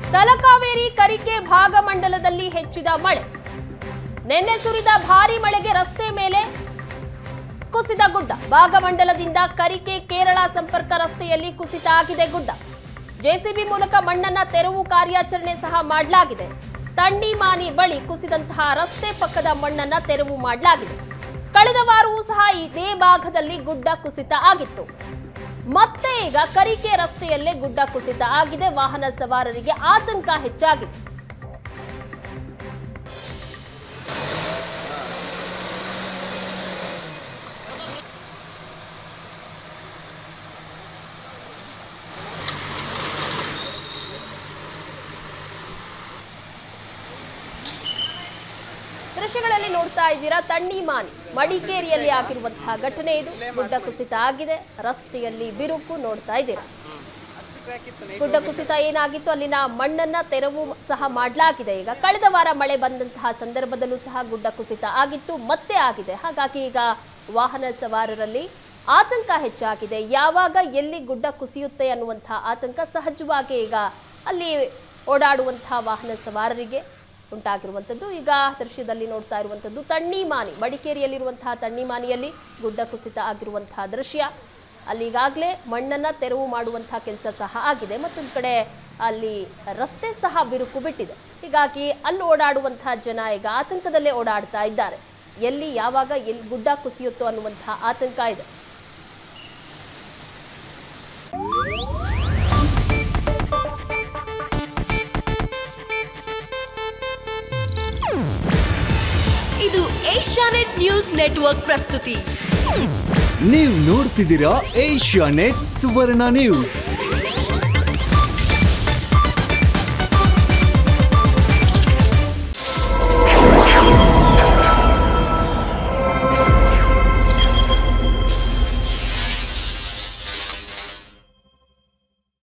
ತಲಕಾವೇರಿ ಕರಿಕೆ ಭಾಗಮಂಡಲದಲ್ಲಿ ಹೆಚ್ಚಿದ ಮಳೆ ನಿನ್ನೆ ಸುರಿದ ಭಾರಿ ಮಳೆಗೆ ರಸ್ತೆ ಮೇಲೆ ಕುಸಿದ ಗುಡ್ಡ ಭಾಗಮಂಡಲದಿಂದ ಕರಿಕೆ ಕೇರಳ ಸಂಪರ್ಕ ರಸ್ತೆಯಲ್ಲಿ ಕುಸಿತ ಆಗಿದೆ ಗುಡ್ಡ ಜೆಸಿಬಿ ಮೂಲಕ ಮಣ್ಣನ್ನ ತೆರವು ಕಾರ್ಯಾಚರಣೆ ಸಹ ಮಾಡಲಾಗಿದೆ ತಣ್ಣಿಮಾನಿ ಬಳಿ ಕುಸಿದಂತಹ ರಸ್ತೆ ಪಕ್ಕದ ಮಣ್ಣನ್ನ ತೆರವು ಮಾಡಲಾಗಿದೆ ಕಳೆದ ವಾರವೂ ಸಹ ಇದೇ ಭಾಗದಲ್ಲಿ ಗುಡ್ಡ ಕುಸಿತ ಆಗಿತ್ತು ಮತ್ತೆ ಈಗ ಕರಿಕೆ ರಸ್ತೆಯಲ್ಲೇ ಗುಡ್ಡ ಕುಸಿತ ಆಗಿದೆ ವಾಹನ ಸವಾರರಿಗೆ ಆತಂಕ ಹೆಚ್ಚಾಗಿದೆ ದೃಶ್ಯಗಳಲ್ಲಿ ನೋಡ್ತಾ ಇದ್ದೀರಾ ತಣ್ಣಿಮಾನಿ ಮಡಿಕೇರಿಯಲ್ಲಿ ಆಗಿರುವಂತಹ ಘಟನೆ ಇದು ಗುಡ್ಡ ಕುಸಿತ ಆಗಿದೆ ರಸ್ತೆಯಲ್ಲಿ ಬಿರುಕು ನೋಡ್ತಾ ಇದ್ದೀರಾ ಗುಡ್ಡ ಕುಸಿತ ಏನಾಗಿತ್ತು ಅಲ್ಲಿನ ಮಣ್ಣನ್ನ ತೆರವು ಸಹ ಮಾಡಲಾಗಿದೆ ಈಗ ಕಳೆದ ವಾರ ಮಳೆ ಬಂದಂತಹ ಸಂದರ್ಭದಲ್ಲೂ ಸಹ ಗುಡ್ಡ ಕುಸಿತ ಆಗಿತ್ತು ಮತ್ತೆ ಆಗಿದೆ ಹಾಗಾಗಿ ಈಗ ವಾಹನ ಸವಾರರಲ್ಲಿ ಆತಂಕ ಹೆಚ್ಚಾಗಿದೆ ಯಾವಾಗ ಎಲ್ಲಿ ಗುಡ್ಡ ಕುಸಿಯುತ್ತೆ ಅನ್ನುವಂತಹ ಆತಂಕ ಸಹಜವಾಗಿ ಈಗ ಅಲ್ಲಿ ಓಡಾಡುವಂತಹ ವಾಹನ ಸವಾರರಿಗೆ ಉಂಟಾಗಿರುವಂಥದ್ದು ಈಗ ದೃಶ್ಯದಲ್ಲಿ ನೋಡ್ತಾ ಇರುವಂಥದ್ದು ತಣ್ಣಿಮಾನಿ ಮಡಿಕೇರಿಯಲ್ಲಿರುವಂತಹ ತಣ್ಣಿಮಾನಿಯಲ್ಲಿ ಗುಡ್ಡ ಕುಸಿತ ಆಗಿರುವಂತಹ ದೃಶ್ಯ ಅಲ್ಲಿ ಈಗಾಗಲೇ ಮಣ್ಣನ್ನ ತೆರವು ಮಾಡುವಂತಹ ಕೆಲಸ ಸಹ ಆಗಿದೆ ಮತ್ತೊಂದು ಕಡೆ ಅಲ್ಲಿ ರಸ್ತೆ ಸಹ ಬಿರುಕು ಬಿಟ್ಟಿದೆ ಹೀಗಾಗಿ ಅಲ್ಲಿ ಓಡಾಡುವಂತಹ ಜನ ಈಗ ಆತಂಕದಲ್ಲೇ ಓಡಾಡ್ತಾ ಇದ್ದಾರೆ ಎಲ್ಲಿ ಯಾವಾಗ ಎಲ್ಲಿ ಗುಡ್ಡ ಕುಸಿಯುತ್ತೋ ಅನ್ನುವಂತಹ ಆತಂಕ ಇದೆ ಇದು ಏಷ್ಯಾನೆಟ್ ನ್ಯೂಸ್ ನೆಟ್ವರ್ಕ್ ಪ್ರಸ್ತುತಿ ನೀವು ನೋಡ್ತಿದ್ದೀರಾ ಏಷ್ಯಾ ನೆಟ್ ಸುವರ್ಣ ನ್ಯೂಸ್